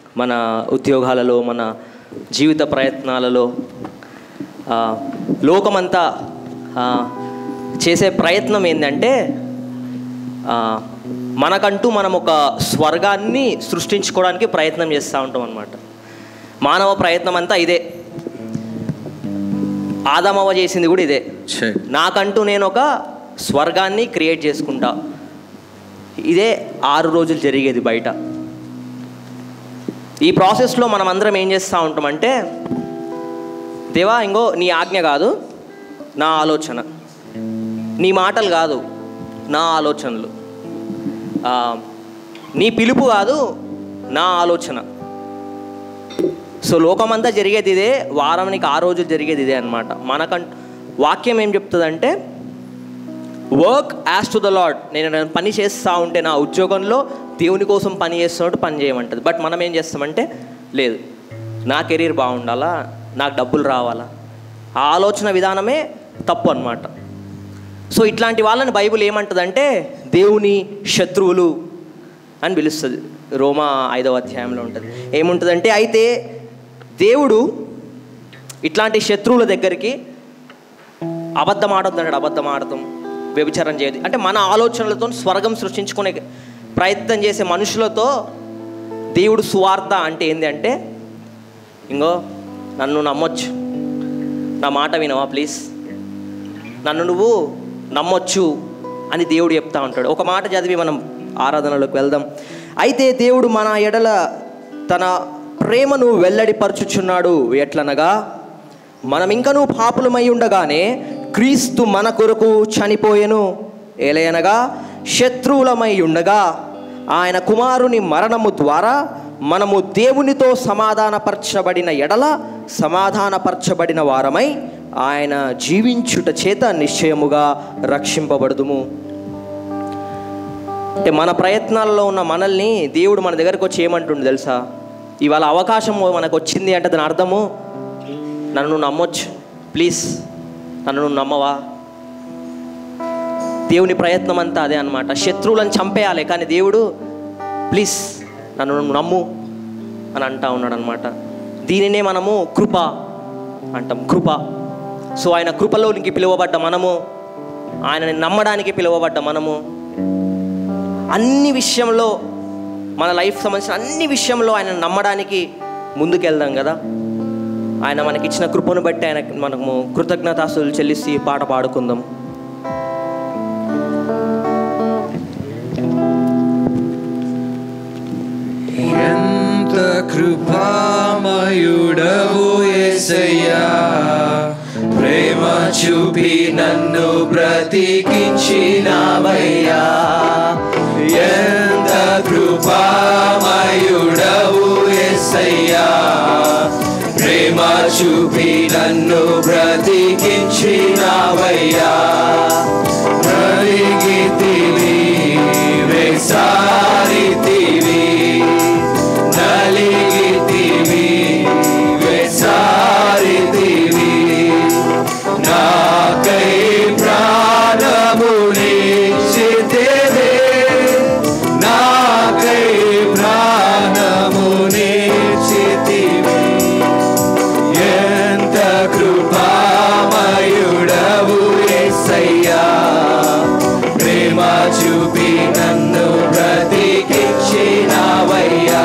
మన ఉద్యోగాలలో మన జీవిత ప్రయత్నాలలో ఆ, లోకమంతా ఆ, చేసే ప్రయత్నం ఏంటంటే ఆ, మనకంటూ మనం ఒక స్వర్గాన్ని సృష్టించుకోవడానికి ప్రయత్నం చేస్తూ ఉంటాం అనమాట మానవ ప్రయత్నం అంతా ఇదే ఆదమవ చేసింది కూడా ఇదే Check. నాకంటూ నేను ఒక స్వర్గాన్ని క్రియేట్ చేసుకుంటా ఇదే ఆరు రోజులు జరిగేది బయట ఈ ప్రాసెస్లో మనం అందరం ఏం చేస్తూ ఉంటామంటే దేవా ఇంకో నీ ఆజ్ఞ కాదు నా ఆలోచన నీ మాటలు కాదు నా ఆలోచనలు ఆ, నీ పిలుపు కాదు నా ఆలోచన సో లోకమంతా జరిగేది ఇదే వారానికి ఆ రోజులు జరిగేది ఇదే అనమాట మనకం వాక్యం ఏం చెప్తుందంటే work as to the Lord నేను నేను పని చేస్తూ ఉంటే నా ఉద్యోగంలో దేవుని కోసం పని చేస్తున్నట్టు పని చేయమంటుంది బట్ మనం ఏం చేస్తామంటే లేదు నా కెరీర్ బాగుండాలా నాకు డబ్బులు రావాలా ఆ ఆలోచన విధానమే తప్పు అనమాట సో ఇట్లాంటి వాళ్ళని బైబిల్ ఏమంటుందంటే దేవుని శత్రువులు అని పిలుస్తుంది రోమా ఐదవ అధ్యాయంలో ఉంటుంది ఏముంటుందంటే అయితే దేవుడు ఇట్లాంటి శత్రువుల దగ్గరికి అబద్ధం ఆడొద్దు అబద్ధం ఆడతాం వ్యభిచారం చేయదు అంటే మన ఆలోచనలతో స్వర్గం సృష్టించుకునే ప్రయత్నం చేసే మనుషులతో దేవుడు సువార్త అంటే ఏంది అంటే ఇంకో నన్ను నమ్మొచ్చు నా మాట వినవా ప్లీజ్ నన్ను నువ్వు నమ్మొచ్చు అని దేవుడు చెప్తా ఉంటాడు ఒక మాట చదివి మనం ఆరాధనలోకి వెళ్దాం అయితే దేవుడు మన ఎడల తన ప్రేమను వెల్లడిపరచుచున్నాడు ఎట్లనగా మనం ఇంకనూ పాపులమై ఉండగానే క్రీస్తు మన కొరకు చనిపోయెను ఏలయనగా శత్రువులమై ఉండగా ఆయన కుమారుని మరణము ద్వారా మనము దేవునితో సమాధానపరచబడిన ఎడల సమాధానపరచబడిన వారమై ఆయన జీవించుట చేత నిశ్చయముగా రక్షింపబడుదుము అంటే మన ప్రయత్నాల్లో ఉన్న మనల్ని దేవుడు మన దగ్గరకు వచ్చి ఏమంటుండు తెలుసా ఇవాళ అవకాశం మనకు వచ్చింది అంటే దాని అర్థము నన్ను నువ్వు నమ్మొచ్చు ప్లీజ్ నన్ను నువ్వు నమ్మవా దేవుని ప్రయత్నం అంతా అదే అనమాట శత్రువులను చంపేయాలి కానీ దేవుడు ప్లీజ్ నన్ను నువ్వు నమ్ము అని అంటా ఉన్నాడు అనమాట దీనినే మనము కృప అంటాం కృప సో ఆయన కృపలోనికి పిలువబడ్డ మనము ఆయనని నమ్మడానికి పిలువబడ్డ మనము అన్ని విషయంలో మన లైఫ్ సంబంధించిన అన్ని విషయంలో ఆయన నమ్మడానికి ముందుకెళ్దాం కదా ఆయన మనకిచ్చిన కృపను బట్టి ఆయన మనము కృతజ్ఞతాస్తులు చెల్లిసి ఈ పాట పాడుకుందాం ఎంత కృపామయుడవు యేసయ్యా ప్రేమ చూపి నన్ను బ్రతికించినావయ్యా ఎంత కృపామయుడవు యేసయ్యా ప్రేమ చూపి నన్ను బ్రతికించినావయ్యా బ్రతికితివి వేసారితివి నలిగితివి వేసారితివి నాకై ప్రాణముని చితివి నాకై ప్రాణముని చితివి ఎంత కృపామయుడవు యేసయ్యా ప్రేమ చూపి నన్ను బ్రతికించినావయ్యా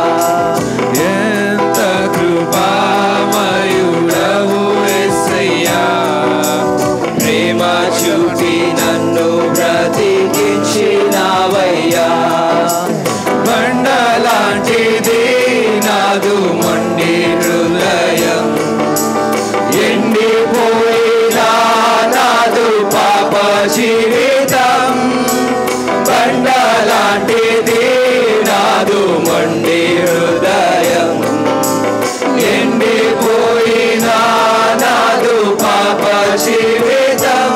ఎంత కృపామయుడవు యేసయ్యా ప్రేమ చూపి నన్ను బ్రతికించినావయ్యా బండలాంటిది నాదు మొండి హృదయం ఎండిపోయినా నాదు పాప జీవితం బండలాంటిది నాదు మొండి హృదయం ఎండిపోయినా నాదు పాప జీవితం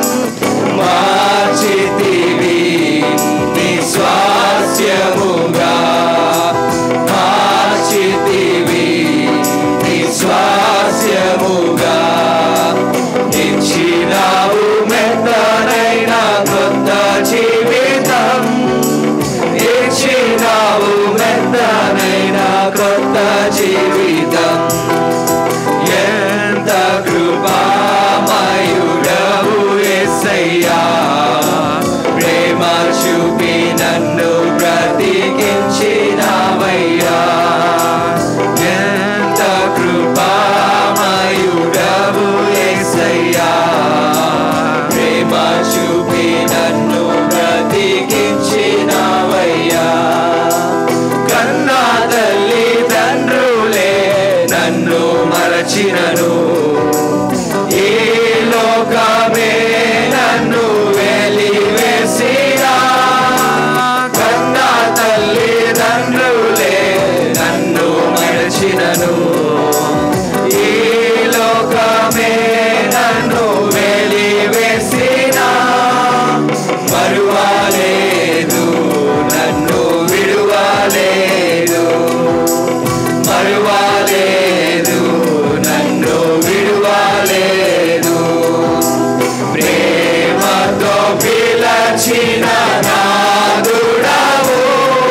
మార్చితివి నీ స్వాస్యముగా మార్చితివి కొత్త జీవితం ఎంత కృపామయుడవు యేసయ్యా ప్రేమ చూపి నన్ను బ్రతికించినవయ్యా ఎంత కృపామయుడవు యేసయ్యా ప్రేమ చూపి నన్ను బ్రతికించినవయ్యా కన్నా తల్లి తండ్రులే నన్ను మరచినను ఈ లోకమే నన్ను వెలివేసినా కన్నా తల్లి తండ్రులే నన్ను మరచినను ఈ లోకమే నన్ను వెలివేసినా మరువాలేదు నన్ను విడువలేదు మరువాలేదు నన్ను విడువలేదు ప్రేమతో పిలచిన నాదుడవు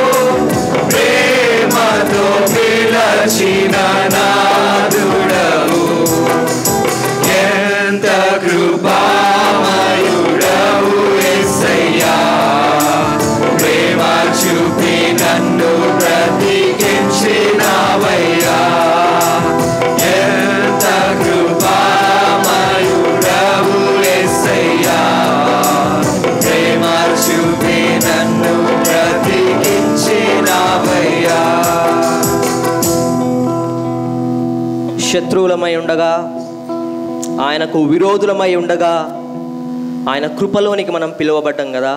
ప్రేమతో పిలచిన నాదుడవు ఎంత కృపామయుడవు ఎస్సయ్యా ప్రేమ చూపి నన్ను బ్రతికించినవయ్యా ఎంత కృపామయుడవు ఎస్సయ్యా ప్రేమ చూపి నన్ను బ్రతికించినవయ్యా శత్రువులమై ఉండగా ఆయనకు విరోధులమై ఉండగా ఆయన కృపలోనికి మనం పిలువబడ్డం కదా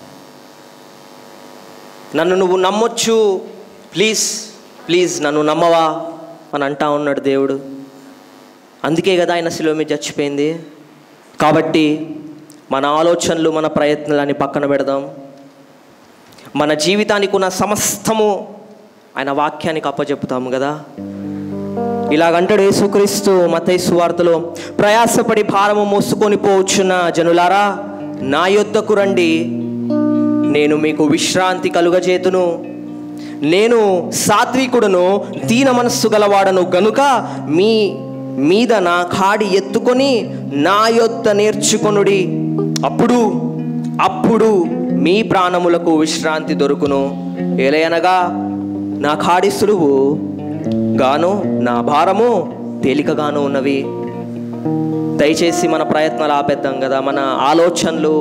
నన్ను నువ్వు నమ్మొచ్చు ప్లీజ్ ప్లీజ్ నన్ను నమ్మవా అని అంటా ఉన్నాడు దేవుడు అందుకే కదా ఆయన శిలువ మీద చచ్చిపోయింది కాబట్టి మన ఆలోచనలు మన ప్రయత్నాలని పక్కన పెడదాం మన జీవితానికి ఉన్న సమస్తము ఆయన వాక్యానికి అప్పచెప్పుతాము కదా ఇలాగంటాడు యేసుక్రీస్తు మతయి సువార్తలో ప్రయాసపడి భారము మోసుకొని పోవచ్చున్న జనులారా నా యొద్దకు రండి నేను మీకు విశ్రాంతి కలుగజేతును నేను సాత్వికుడును దీన మనస్సు గలవాడను గనుక మీ మీద నా కాడి ఎత్తుకొని నా యొద్ద నేర్చుకొనుడి అప్పుడు అప్పుడు మీ ప్రాణములకు విశ్రాంతి దొరుకును ఏలయనగా నా కాడి సులువు గాను నా భారము తేలికగాను ఉన్నవి దయచేసి మన ప్రయత్నాలు ఆపేద్దాం కదా మన ఆలోచనలు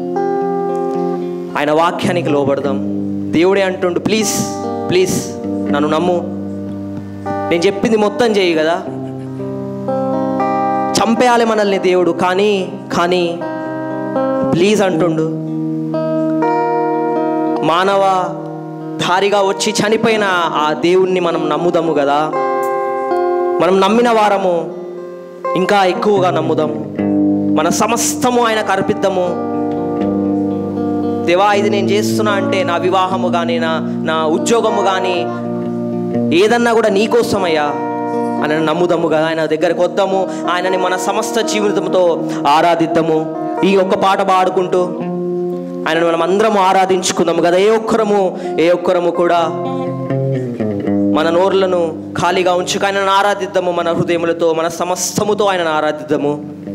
ఆయన వాక్యానికి లోబడదాం దేవుడే అంటుండు ప్లీజ్ ప్లీజ్ నన్ను నమ్ము నేను చెప్పింది మొత్తం చేయి కదా చంపేయాలి మనల్ని దేవుడు కానీ కానీ ప్లీజ్ అంటుండు మానవ ధారిగా వచ్చి చనిపోయిన ఆ దేవుణ్ణి మనం నమ్ముదాము కదా మనం నమ్మిన వారము ఇంకా ఎక్కువగా నమ్ముదాము మన సమస్తము ఆయనకు అర్పిద్దాము దేవా ఇది నేను చేస్తున్నా అంటే నా వివాహము కానీ నా నా ఉద్యోగము కానీ ఏదన్నా కూడా నీకోసమయ్యా ఆయన నమ్ముదాము కదా ఆయన దగ్గరకు వద్దాము ఆయనని మన సమస్త జీవితంతో ఆరాధిద్దాము ఈ ఒక్క పాట పాడుకుంటూ ఆయనను మనం అందరము ఆరాధించుకుందాము కదా ఏ ఒక్కరము ఏ ఒక్కరము కూడా మన నోర్లను ఖాళీగా ఉంచుక ఆయనను ఆరాధిద్దాము మన హృదయములతో మన సమస్తముతో ఆయనను ఆరాధిద్దాము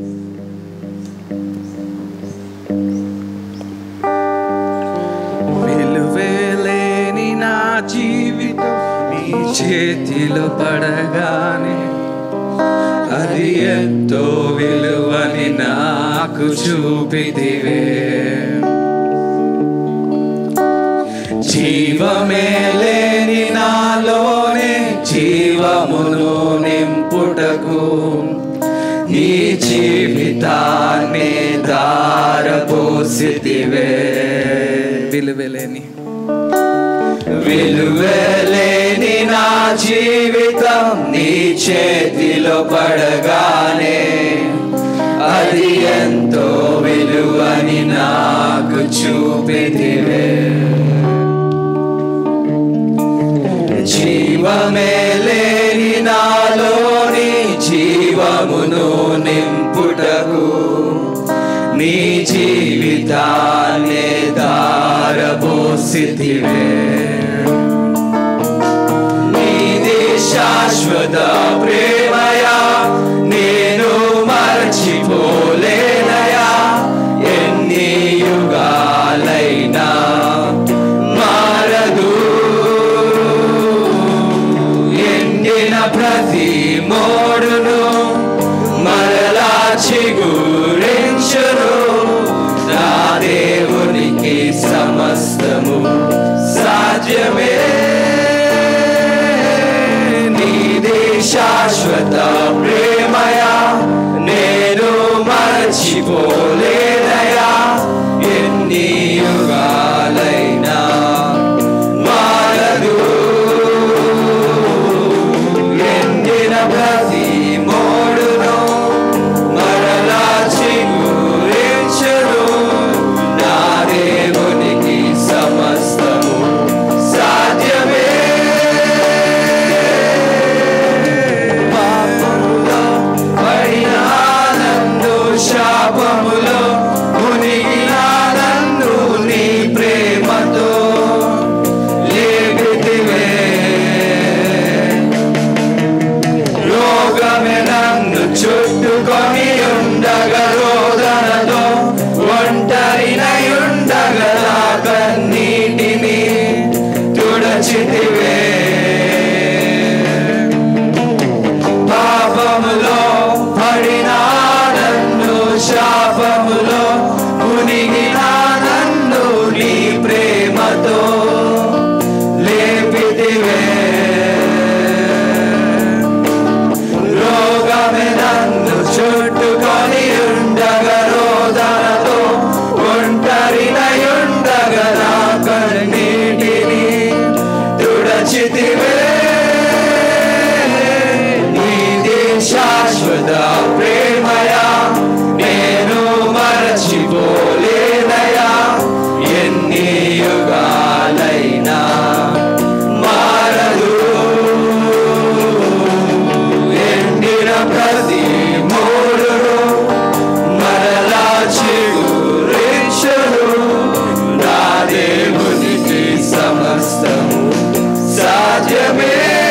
విలువేలేని నా జీవితం నీ చేతిలో పడగానే అది ఎంతో విలువని నాకు చూపిదివే జీవమే లేని నాలోనే జీవమును నింపుటకు నీ జీవితాన్ని దారపోసితివే విలువలేని విలువలేని నా జీవితం నీ చేతిలో పడగానే అది ఎంతో విలువని నాకు చూపితివే జీవమే లేని నాలోని జీవమును నింపుటకు నీ జీవితాన్ని దారబోసితివే నీది శాశ్వత ప్రేమయా నేను మరచిపోలేనయా ఎన్ని యుగాలైనా మారదు ఎండిన ప్రతి మోడును మరలా చిగురించును నా దేవునికి సమస్తము సాధ్యమే నీదే శాశ్వత ప్రేమయా నేను మరచిపోలేనయా ఎన్ని యుగాలైనా మారదు ఎండిన ప్రతి మోడును మరలా చిగురించును నా దేవునికి సమస్తము సాధ్యమే పాపములో పడిన నన్ను శాపములో మునిగిన నన్ను నీ ప్రేమతో లేపితివే రోగమే నన్ను చుట్టుకొని ఉండగా రోదనతో ఒంటరినయుండగా నా కన్నీటిని తుడచితివే పాపములో పడిన నన్ను శాపములో మునిగిన నన్ను నీ ప్రేమతో లేపితివే రోగమే నన్ను చుట్టుకొని ఉండగా రోదనతో ఒంటరినయుండగా నా కన్నీటిని తుడచితివే నీదే శాశ్వత ప్రేమయా నేను మరచిపోలేనయా ఎన్ని యుగాలైనా మారదు ఎండిన ప్రతి మూడును మరలా చిగురించును నా దేవునికి సమస్తము సాధ్యమే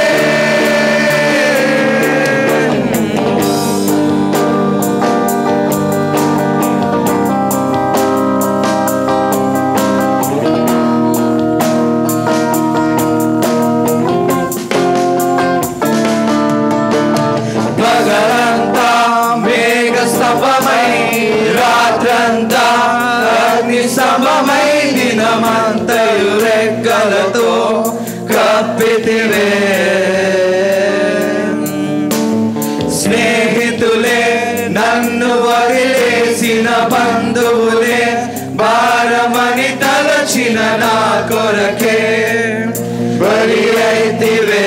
పగలంతా మేఘ స్తంభమై రాత్రంతా అగ్ని స్తంభమై దినమంతయు రెక్కలతో కప్పితివే స్నేహితులే నన్ను వదిలేసిన బంధువులే భారమని తలచిన నా కొరకే బలి అయితివే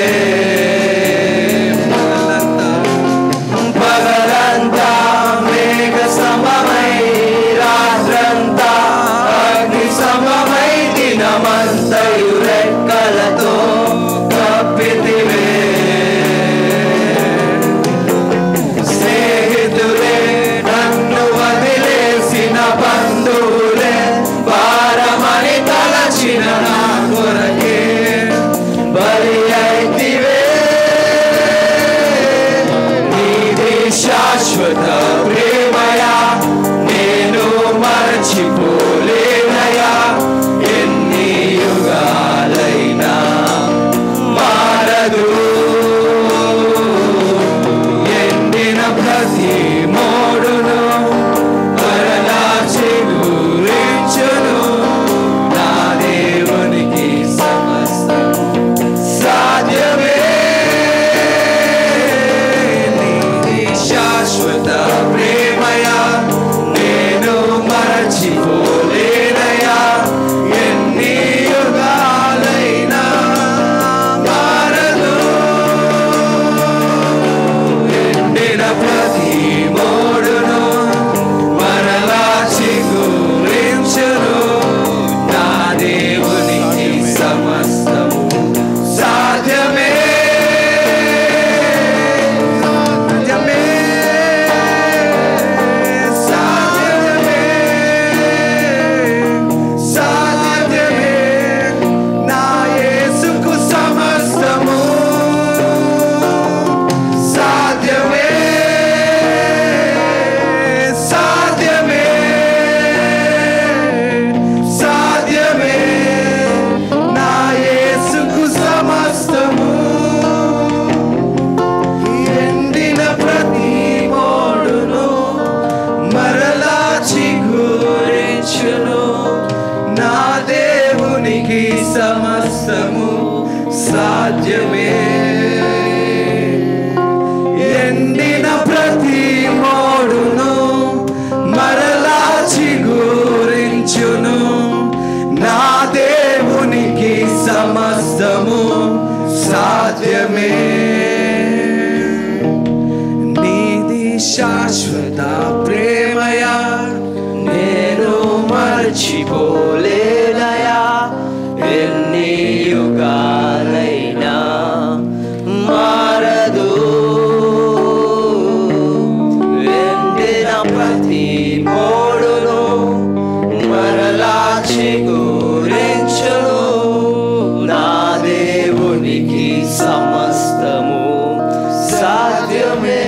పగలంతా మేఘ సమమై రాత్రంతా అగ్ని సమమై దినమంతయు రెక్కలతో కప్పితివే స్నేహితులే నన్ను వదిలేసిన బంధువులే భారమని తలచిన నా సాధ్యమే ఎండిన ప్రతి మోడును మరలా చిగురించును నా దేవునికి సమస్తము సాధ్యమే నీది శాశ్వత ప్రేమయా నేను మర్చిపోలేదయా ఎన్ని యుగాలైనా మారదు ఎండిన ప్రతి మోడును మరలా చిగురించును నా దేవునికి సమస్తము సాధ్యమే